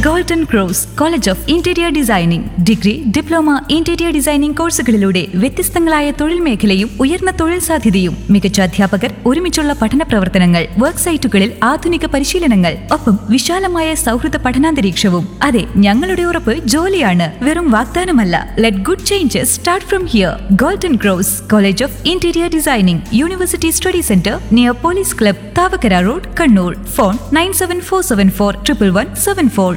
Golden cross college of interior designing degree diploma interior designing കോഴ്സുകളിലൂടെ വ്യത്യസ്തങ്ങളായ തൊഴിൽ മേഖലയും ഉയർന്ന തൊഴിൽ സാധ്യതയും മികച്ച അധ്യാപകർ ഒരുമിച്ചുള്ള പഠന പ്രവർത്തനങ്ങൾ വർക്ക് സൈറ്റുകളിൽ ആധുനിക പരിശീലനങ്ങൾ ഒപ്പം വിശാലമായ സൗഹൃദ പഠനാന്തരീക്ഷവും അതെ ഞങ്ങളുടെ ഉറപ്പ് ജോലിയാണ് വെറും വാഗ്ദാനമല്ല let good changes start from here golden cross college of interior designing university study centre near police club Thavakkara road Kannur phone nine seven four seven four triple one seven four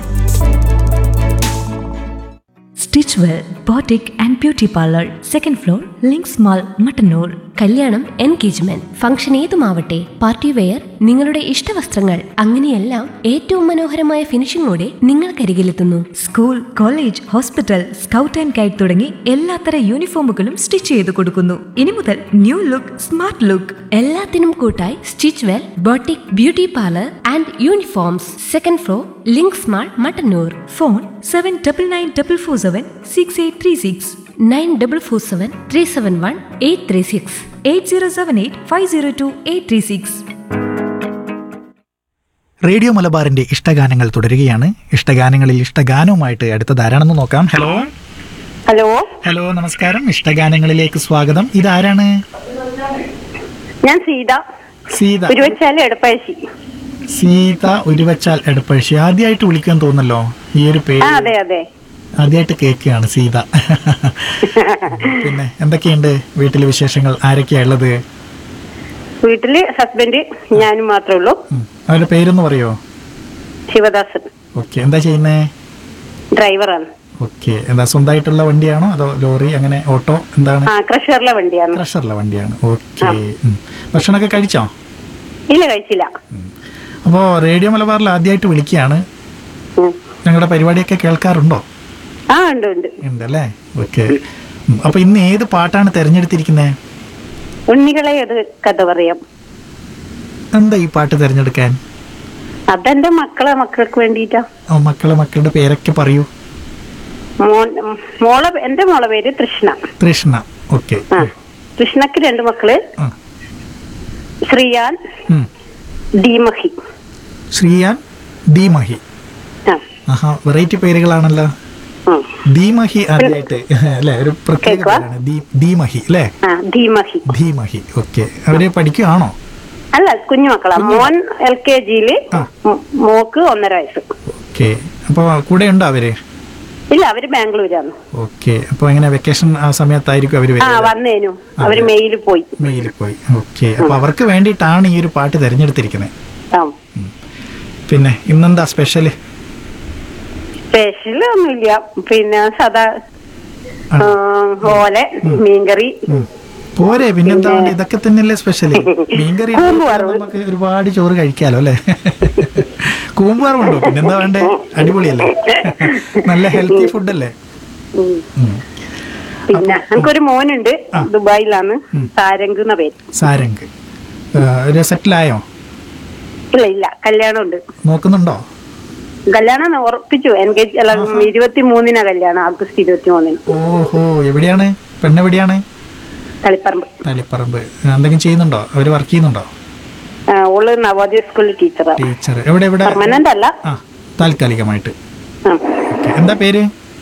stitch well boutique and beauty parlour second floor links mall Mattannur കല്യാണം engagement function ഏതുമാവട്ടെ party wear നിങ്ങളുടെ ഇഷ്ടവസ്ത്രങ്ങൾ അങ്ങനെയെല്ലാം ഏറ്റവും മനോഹരമായ ഫിനിഷിംഗോടെ നിങ്ങൾക്കരികിലെത്തുന്നു school college hospital scout and guide തുടങ്ങി എല്ലാത്തര യൂണിഫോമുകളും സ്റ്റിച്ച് ചെയ്ത് കൊടുക്കുന്നു ഇനി മുതൽ ന്യൂ ലുക്ക് സ്മാർട്ട് ലുക്ക് എല്ലാത്തിനും കൂട്ടായി stitch well boutique beauty parlour and uniforms second floor links mall Mattannur phone seven double nine double four seven six eight three six nine double four seven three seven one eight three six eight zero seven eight five zero two eight three six radio മലബാറിന്റെ ഇഷ്ടഗാനങ്ങൾ തുടരുകയാണ് ഇഷ്ടഗാനങ്ങളിൽ ഇഷ്ടഗാനവുമായിട്ട് അടുത്തത് ആരാണെന്ന് നോക്കാം hello hello hello നമസ്കാരം ഇഷ്ടഗാനങ്ങളിലേക്ക് സ്വാഗതം ഇതാരാണ് ഞാൻ സീത സീത ഉരുവച്ചാല് എടപ്പഴശ്ശി സീത ഉരുവച്ചാൽ എടപ്പഴശ്ശി ആദ്യമായിട്ട് വിളിക്കാൻ തോന്നല്ലോ ഈ ഒരു ആ പേര് അതെ അതെ ആദ്യമായിട്ട് കേൾക്കുകയാണ് സീത പിന്നെ എന്തൊക്കെയുണ്ട് വീട്ടിലെ വിശേഷങ്ങൾ ആരൊക്കെയാ ഉള്ളത് വീട്ടില് ഹസ്ബൻഡ് ഞാനും മാത്രമേ ഉള്ളൂ ഉം. അവരുടെ പേരൊന്ന് പറയോ ശിവദാസൻ ഓക്കെ എന്താ ചെയ്യുന്നേ ഡ്രൈവറാണ് ഓക്കെ എന്താ സ്വന്തമായിട്ടുള്ള വണ്ടിയാണോ അതോ ലോറി അങ്ങനെ ഓട്ടോ എന്താണ് ആ ക്രഷറിലെ വണ്ടിയാണ് ക്രഷറുള്ള വണ്ടിയാണ് ഓക്കെ ഭക്ഷണമൊക്കെ കഴിച്ചോ ഇല്ല കഴിച്ചില്ല അപ്പോൾ റേഡിയോ മലബാറിൽ ആദ്യമായിട്ട് വിളിക്കുകയാണ് ഉം. ഞങ്ങളുടെ പരിപാടിയൊക്കെ കേൾക്കാറുണ്ടോ ആ ഉണ്ട് ഉണ്ട് ഉണ്ടല്ലേ ഓക്കെ അപ്പൊ ഇന്ന് ഏത് പാട്ടാണ് തിരഞ്ഞെടുത്തിരിക്കുന്നത് ഉണ്ണികളെ അത് കഥ പറയാം എന്താ ഈ പാട്ട് തിരഞ്ഞെടുക്കാൻ അതെന്റെ മക്കളെ മക്കൾക്ക് വേണ്ടിയിട്ടാ ആ, മക്കളെ മക്കളുടെ പേരൊക്കെ പറയൂ മോൻ മോളെ എന്റെ മോളെ പേര് തൃഷ്ണ തൃഷ്ണ ഓക്കെ ആ തൃഷ്ണക്ക് രണ്ട് മക്കള് ആ. ശ്രീയാൻ ഉം. ദീമഹി ശ്രീയാൻ ദീമഹി ആ ആഹാ വെറൈറ്റി പേരുകളാണല്ലോ ഉം. ദീമഹി ആദ്യമായിട്ട് അല്ലെ ഒരു പ്രത്യേക കേൾക്കുവാ? പേരാണ് ദീ- ദീമഹി അല്ലേ ആ ധീമഹി ധീമഹി ഓക്കെ അവര് പഠിക്കുകയാണോ അല്ല കുഞ്ഞു മക്കളാ മോൻ എൽ കെ ജിയില് ആ. മോക്ക് ഒന്നര വയസ്സ് ഓക്കെ അപ്പൊ കൂടെ ഉണ്ടോ അവര് ഇല്ല അവര് ബാംഗ്ലൂരാണ് ഓക്കെ അപ്പൊ എങ്ങനെ വെക്കേഷൻ ആ സമയത്തായിരിക്കും അവര് ആ വരുന്നത് വന്നേനു അവര് മെയില് പോയി മെയിലിൽ പോയി ഓക്കെ അപ്പൊ അവർക്ക് വേണ്ടിയിട്ടാണ് ഈ ഒരു പാട്ട് തിരഞ്ഞെടുത്തിരിക്കുന്നത് ആ പിന്നെ ഇന്നെന്താ സ്പെഷ്യൽ സ്പെഷ്യൽ ഒന്നുമില്ല പിന്നെ സദാ ആ, ഓല മീൻകറി പോരെ പിന്നെന്താ വേണ്ടേ? ഇതൊക്കെ തന്നെയല്ലേ സ്പെഷ്യല് മീൻകറി കൂമ്പ് വറവ്. നമുക്ക് ഒരുപാട് ചോറ് കഴിക്കാലോ അല്ലേ കൂമ്പുവറവുണ്ടോ പിന്നെന്താ വേണ്ടേ അടിപൊളിയല്ലേ നല്ല ഹെൽത്തി ഫുഡല്ലേ ഉം. ഉം. പിന്നെ എനിക്കൊരു മോനുണ്ട് ആ. ദുബായിലാണ് സാരംഗ് എന്ന പേര് സാരംഗ് ആ, ഒരു സെറ്റിലായോ ഇല്ല ഇല്ല കല്യാണം ഉണ്ട് നോക്കുന്നുണ്ടോ കല്യാണം ഉറപ്പിച്ചു എൻഗേജ് അല്ല ഇരുപത്തി മൂന്നിനാ കല്യാണം ആഗസ്റ്റ് ഇരുപത്തി മൂന്നിന് ഓഹോ എവിടെയാണ് പെണ്ണെവിടെയാണ് കളിപ്പറമ്പ് തളിപ്പറമ്പ് എന്തെങ്കിലും ചെയ്യുന്നുണ്ടോ അവര് വർക്ക് ചെയ്യുന്നുണ്ടോ ആ, ഓള് നവോദയ സ്കൂളിൽ ടീച്ചറാ ടീച്ചർ എവിടെ എവിടെ പെർമനന്റ് അല്ല ആ താൽക്കാലികമായിട്ട് ആ. ഓക്കെ എന്താ പേര്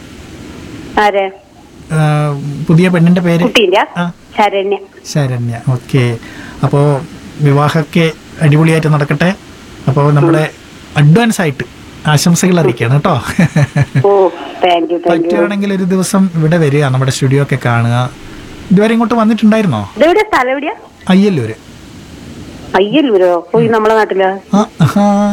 ആരെ ആ, പുതിയ പെണ്ണിന്റെ പേര് കുട്ടീന്റെ ആ. ശരണ്യ ശരണ്യ ഓക്കെ അപ്പോൾ വിവാഹമൊക്കെ അടിപൊളിയായിട്ട് നടക്കട്ടെ അപ്പോൾ നമ്മുടെ അഡ്വാൻസ് ആയിട്ട് ആശംസകൾ അറിയിക്കണം കേട്ടോ ഓ താങ്ക് യു താങ്ക് യു പറ്റുകയാണെങ്കിൽ ഒരു ദിവസം ഇവിടെ വരിക നമ്മുടെ സ്റ്റുഡിയോ ഒക്കെ കാണുക ഇതുവരെ ഇങ്ങോട്ട് വന്നിട്ടുണ്ടായിരുന്നോ ഇതെവിടെയാ സ്ഥലം എവിടെയാ അയ്യല്ലൂര് അയ്യല്ലൂരോ പോയി നമ്മളെ നാട്ടിലാ ആ ആഹാ